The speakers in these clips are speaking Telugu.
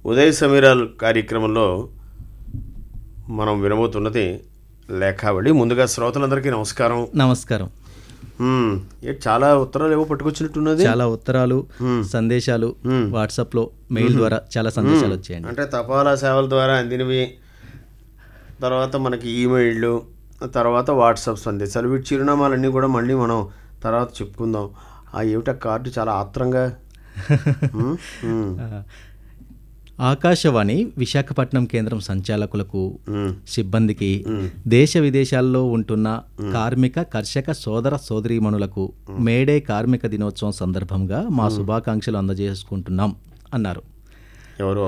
ఉదయ సమీరాల్ కార్యక్రమంలో మనం వినబోతున్నది లేఖావళి ముందుగా శ్రోతలందరికీ నమస్కారం నమస్కారం మ్మ్. ఏ చాలా ఉత్తరాలు ఏవో పట్టుకొచ్చినట్టున్నది చాలా ఉత్తరాలు సందేశాలు వాట్సాప్ లో మెయిల్ ద్వారా చాలా సందేశాలు వచ్చాయండి అంటే తపాలా సేవల ద్వారా అందినవి తర్వాత మనకి ఈమెయిళ్ళు తర్వాత వాట్సాప్ సందేశాలు వీటి చిరునామాలన్నీ కూడా మళ్ళీ మనం తర్వాత చెప్పుకుందాం ఆ ఏమిటా కార్డు చాలా ఆత్రంగా మ్మ్? మ్మ్. ఆ, ఆకాశవాణి విశాఖపట్నం కేంద్రం సంచాలకులకు మ్మ్. సిబ్బందికి దేశ విదేశాల్లో ఉంటున్న కార్మిక కర్షక సోదర సోదరీమణులకు మేడే కార్మిక దినోత్సవం సందర్భంగా మా శుభాకాంక్షలు అందజేసుకుంటున్నాం అన్నారు ఎవరో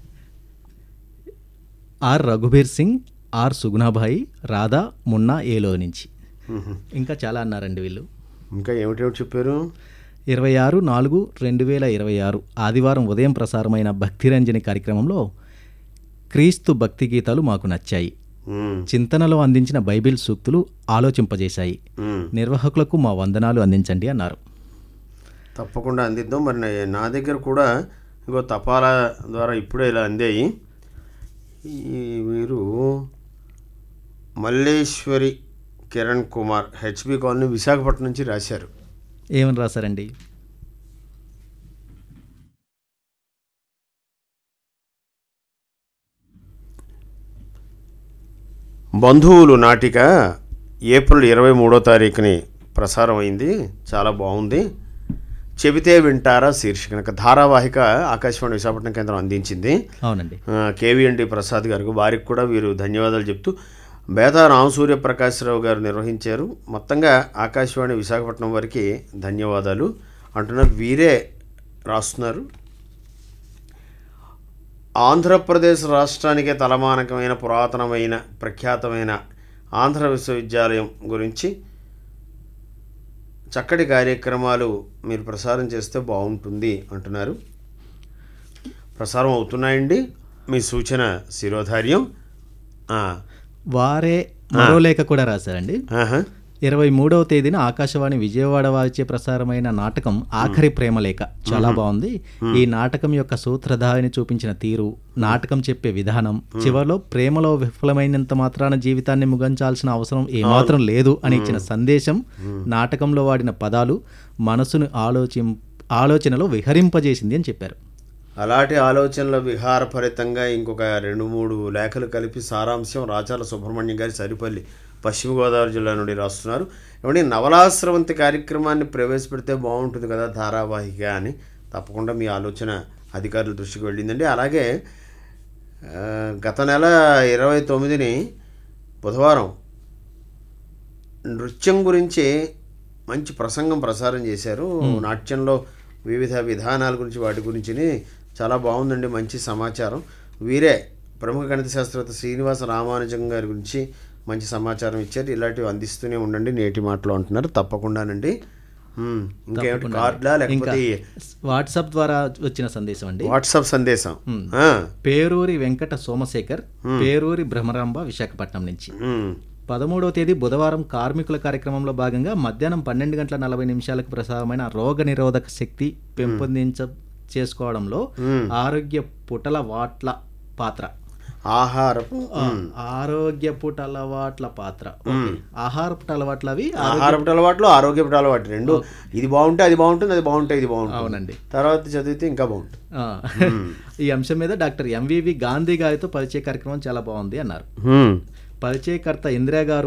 ఆర్ రఘుబీర్ సింగ్ ఆర్ సుగుణాభాయి రాధా మున్నా ఏలో నుంచి మ్మ్. ఇంకా చాలా అన్నారండి వీళ్ళు ఇంకా ఏమిటేమిటి చెప్పారు ఇరవై ఆరు నాలుగు రెండు వేల ఇరవై ఆరు ఆదివారం ఉదయం ప్రసారమైన భక్తిరంజని కార్యక్రమంలో క్రీస్తు భక్తి గీతాలు మాకు నచ్చాయి మ్మ్. చింతనలో అందించిన బైబిల్ సూక్తులు ఆలోచింపజేశాయి మ్మ్. నిర్వాహకులకు మా వందనాలు అందించండి అన్నారు తప్పకుండా అందిద్దాం మరి నా- నా దగ్గర కూడా ఇంకో తపాలా ద్వారా ఇప్పుడే ఇలా అందాయి ఈ వీరు మల్లేశ్వరి కిరణ్ కుమార్ హెచ్బి కాలనీ విశాఖపట్నం నుంచి రాశారు ఏమని రాశారండి బంధువులు నాటిక ఏప్రిల్ ఇరవై మూడో తారీఖుని ప్రసారం అయింది చాలా బాగుంది చెబితే వింటారా శీర్షికన ధారావాహిక ఆకాశవాణి విశాఖపట్నం కేంద్రం అందించింది అవునండి కేవీఎన్డి ప్రసాద్ గారికి వారికి కూడా వీరు ధన్యవాదాలు చెప్తూ బేతా రామసూర్య ప్రకాశ్రావు గారు నిర్వహించారు మొత్తంగా ఆకాశవాణి విశాఖపట్నం వారికి ధన్యవాదాలు అంటున్నారు వీరే రాస్తున్నారు ఆంధ్రప్రదేశ్ రాష్ట్రానికే తలమానకమైన పురాతనమైన ప్రఖ్యాతమైన ఆంధ్ర విశ్వవిద్యాలయం గురించి చక్కటి కార్యక్రమాలు మీరు ప్రసారం చేస్తే బాగుంటుంది అంటున్నారు ప్రసారం అవుతున్నాయండి మీ సూచన శిరోధార్యం ఆ, వారే మరో లేఖ కూడా రాశారండి ఆహా. ఇరవై మూడవ తేదీన ఆకాశవాణి విజయవాడ వారిచే ప్రసారమైన నాటకం ఆఖరి ప్రేమలేఖ చాలా బాగుంది ఈ నాటకం యొక్క సూత్రధారిని చూపించిన తీరు నాటకం చెప్పే విధానం చివరిలో ప్రేమలో విఫలమైనంత మాత్రాన జీవితాన్ని ముగించాల్సిన అవసరం ఏమాత్రం లేదు అని ఇచ్చిన సందేశం నాటకంలో వాడిన పదాలు మనసును ఆలోచి ఆలోచనలో విహరింపజేసింది అని చెప్పారు అలాంటి ఆలోచనల విహారఫలితంగా ఇంకొక రెండు మూడు లేఖలు కలిపి సారాంశం రాచాల సుబ్రహ్మణ్యం గారి సరిపల్లి పశ్చిమ గోదావరి జిల్లా నుండి రాస్తున్నారు ఏమంటే నవలాశ్రవంతి కార్యక్రమాన్ని ప్రవేశపెడితే బాగుంటుంది కదా ధారావాహిక అని తప్పకుండా మీ ఆలోచన అధికారుల దృష్టికి వెళ్ళిందండి అలాగే ఆ, గత నెల ఇరవై తొమ్మిదిని బుధవారం నృత్యం గురించి మంచి ప్రసంగం ప్రసారం చేశారు నాట్యంలో వివిధ విధానాల గురించి వాటి గురించి చాలా బాగుందండి మంచి సమాచారం వీరే ప్రముఖ గణిత శాస్త్రవేత్త శ్రీనివాస రామానుజం గారి గురించి మంచి సమాచారం ఇచ్చారు ఇలాంటివి అందిస్తూనే ఉండండి నేటి మాటలు అంటున్నారు తప్పకుండానండి ఉమ్, ఇంకేమిటి కార్డులా లేకపోతే వాట్సాప్ ద్వారా వచ్చిన సందేశం అండి వాట్సాప్ సందేశం ఆ, పేరూరి వెంకట సోమశేఖర్ పేరూరి భ్రమరాంబ విశాఖపట్నం నుంచి ఉమ్, పదమూడవ తేదీ బుధవారం కార్మికుల కార్యక్రమంలో భాగంగా మధ్యాహ్నం పన్నెండు గంటల నలభై నిమిషాలకు ప్రసారమైన రోగ నిరోధక శక్తి పెంపొందించ చేసుకోవడంలో ఆరోగ్య పుటల వాట్ల పాత్ర ఆహారపు ఆరోగ్య పుటలవాట్ల పాత్ర ఓకే. ఆహారపు అలవాట్లు అవి ఆహారపు అలవాట్లు ఆరోగ్యపు అలవాటు రెండు ఇది బాగుంటే అది బాగుంటుంది అది బాగుంటే ఇది బాగుంటుంది అవునండి తర్వాత చదివితే ఇంకా బాగుంటుంది ఆ. ఈ అంశం మీద డాక్టర్ ఎంవివి గాంధీ గారితో పరిచయ కార్యక్రమం చాలా బాగుంది అన్నారు హ్మ్. పరిచయకర్త ఇందిరా గారు